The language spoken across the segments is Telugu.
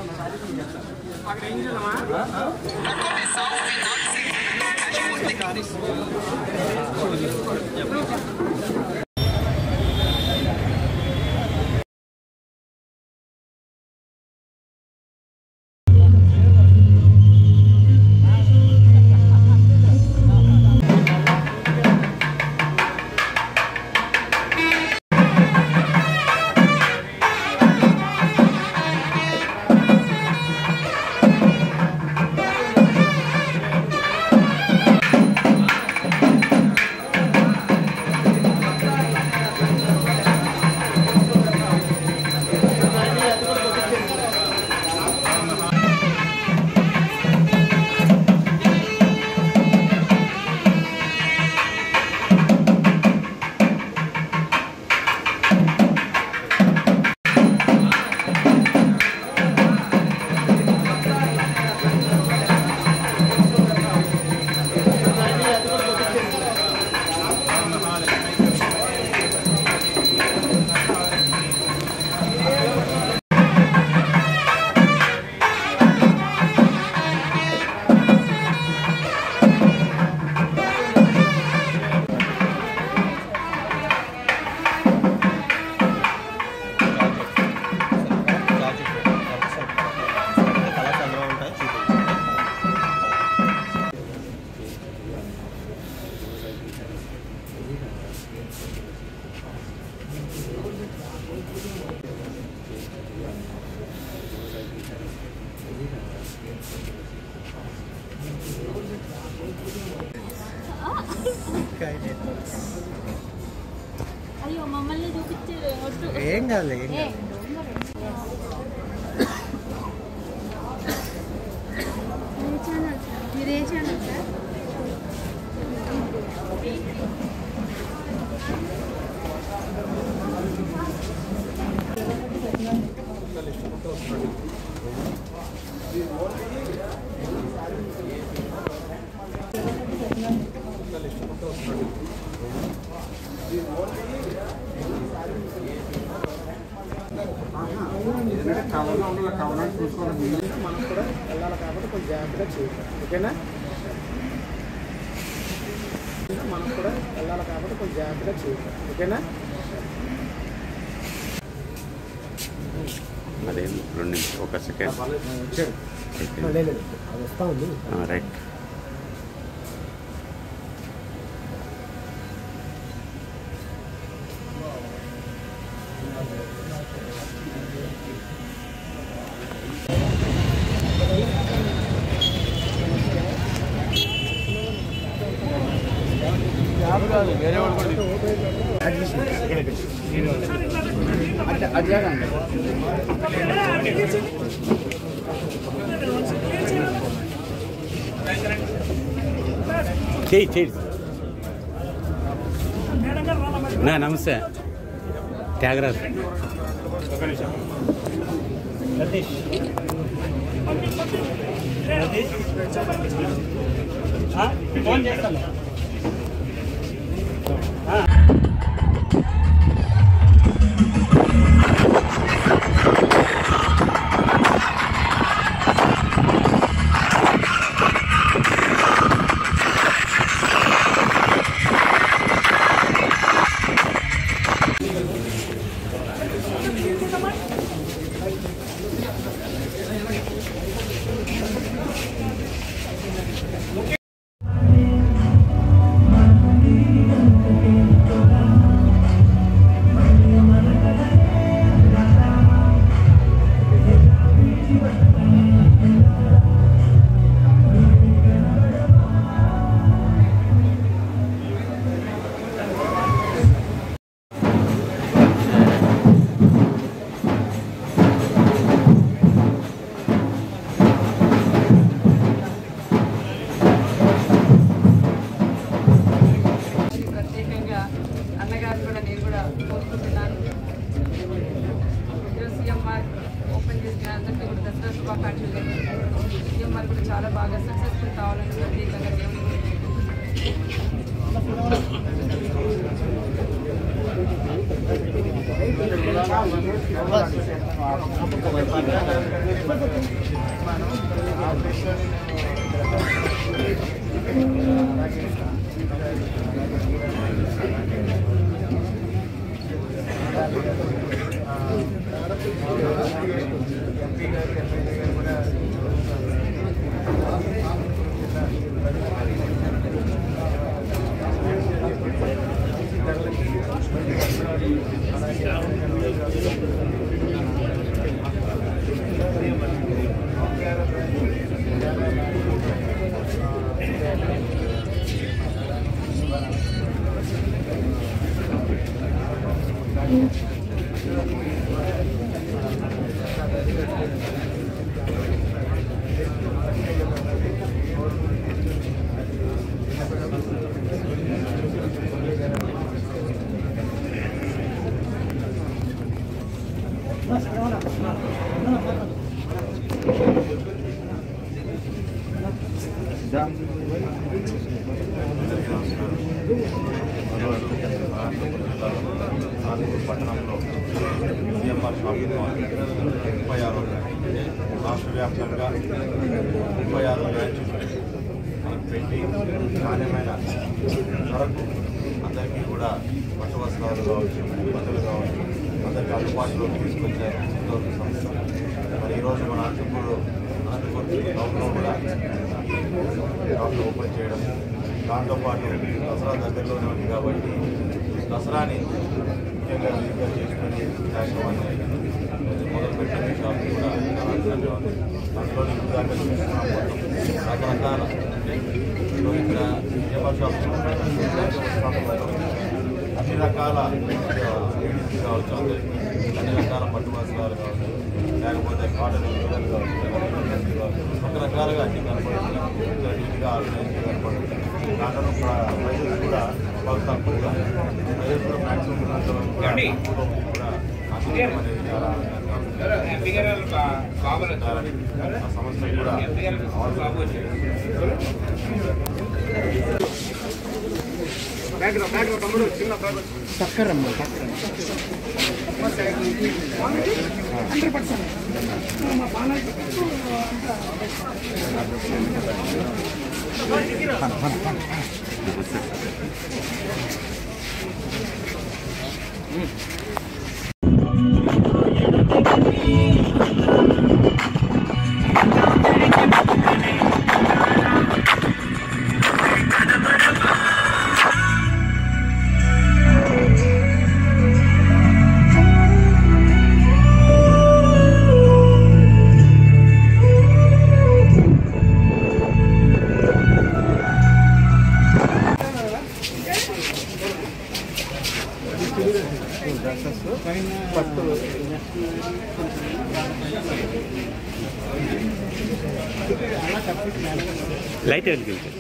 అయ్యో మమ్మల్ని చూపించారు వద్దు ఏం కాదు ఏం ఏ, కాదు ఏ ఛానల్ సార్ మీరు ఏ ఛానల్ సార్ ఎందుకంటే కవనం ఉండాలి కవనం చూసుకోవడం మనం కూడా వెళ్ళాలి కాబట్టి కొంచెం జాగ్రత్తగా చేయాలి ఓకేనా మనం కూడా వెళ్ళాలి కాబట్టి కొంచెం జాగ్రత్తగా చేయాలి ఓకేనా అదేం రెండు నిమిషం ఒక సెకండ్ వచ్చాడు లేదు అది వస్తా ఉంది రైట్ అట్లా అట్లాగండి చేయి చేయి నా నమస్తే త్యాగరాజ్ ప్రత్యేకంగా అన్నగారు కూడా నేను కూడా కోరుకుంటున్నాను ఈరోజు సీఎంఆర్ ఓపెన్ చేసిన అందరికీ కూడా దసరా శుభాకాంక్షలు సీఎంఆర్ కూడా చాలా బాగా సక్సెస్ఫుల్ కావాలని ప్రత్యేకంగా దేవుని ఆదిపూర్ పట్టణంలో సిఎంఆర్ షాపింగ్ మాల్ ముప్పై ఆరో బ్రాంచ్ రాష్ట్ర వ్యాప్తంగా ముప్పై ఆరు బ్రాంచ్లు మనకు పెట్టి నాణ్యమైన ధరకు అందరికీ కూడా పట్టు వస్త్రాలు కావచ్చు బట్టలు కావచ్చు అందరికీ అందుబాటులోకి తీసుకొచ్చారు ఉద్యోగ సంస్థ మరి ఈరోజు మన అనంతపూర్ అనంతపూర్ టౌన్లో కూడా ఈ షాప్ను ఓపెన్ చేయడం దాంతోపాటు దసరా దగ్గరలోనే ఉంది కాబట్టి దసరాని ముఖ్యంగా వేదికగా చేసుకొని కార్యక్రమాన్ని మొదలుపెట్టిన ఈ షాప్ కూడా చాలా అందంగా ఉంది దాంట్లోనే ఇందాక చూస్తున్నాం మొత్తం రకరకాల ఈరోజు ఇక్కడ లేబర్ షాప్ అన్ని రకాల లేడీస్ కావచ్చు అందరికీ అన్ని రకాల పట్టు వస్త్రాలు కావచ్చు లేకపోతే కాటన్ చీరలు కావచ్చు డ్రెస్సులు కావచ్చు రకరకాలుగా అన్ని కనపడుతుంది ఇక్కడ నీట్గా ఆర్గనైజ్ కనపడుతుంది దాంట్లో ప్రైజెస్ కూడా బాగా తక్కువగా ప్రైజెస్ కూడా మ్యాక్సిమం ఉన్నంత వరకు కూడా తక్కువలో కూడా ఆశించడం అనేది చాలా ఆనందంగా ఉంది. ఆ సంస్థ కూడా చక్కరమ్మ చక్కర పట్టు లైట్ వెలిగించండి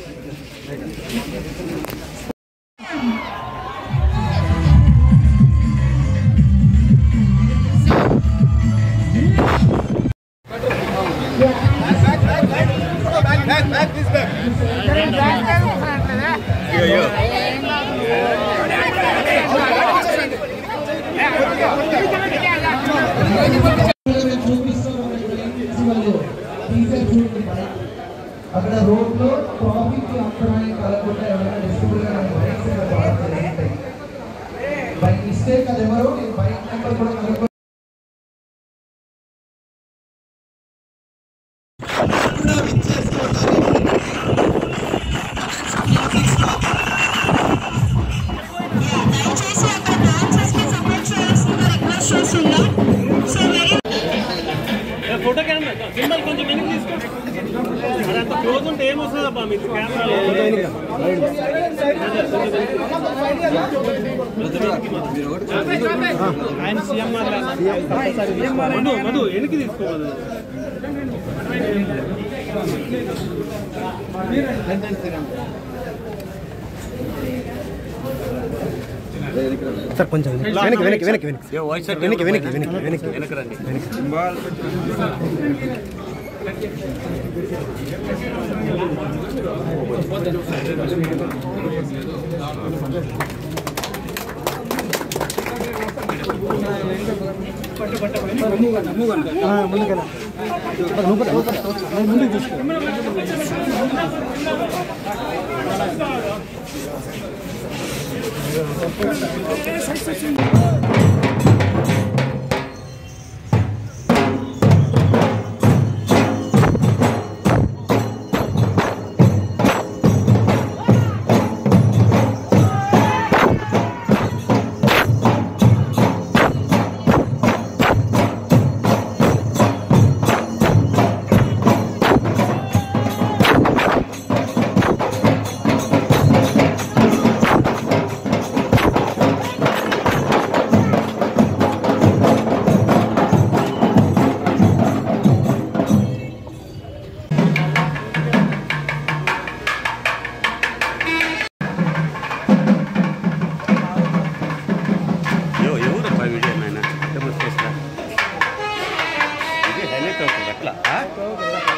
అక్కడ రోడ్ లో ట్రాఫిక్ కి అంతరాయం కలగకుండా ఎవరైనా డిస్ట్రిబ్యూట్ గా బైక్స్ ఇక్కడ పార్క్ చేసి బై మిస్టేక్ అది ఎవరు నేను బైక్ నెంబర్ కూడా కనుక్కో దయచేసి అక్కడ డాన్సర్స్ కి సపోర్ట్ చేయాల్సిందిగా రిక్వెస్ట్ చేస్తున్నాం so very photo camera symbol కొంచెం వెనక్కి తీసుకో అదంత క్లోజ్ ఉంటే ఏమొస్తుందబ్బా మీకు కెమెరా ఆయన సీఎం మధు మధు వెనక్కి తీసుకోవాలి సార్ కొంచెం వెనక్కి వెనక్కి వెనక్కి వెనక్కి వెనక్కి వెనక్కి వెనక్కి వెనక్కి వెనక్కి రండి యో ఎవరబ్బా వీడియో నాయన డెమోన్స్ట్రేషన్ ఇది హైలైట్ అవుతుంది అట్లా ఆ?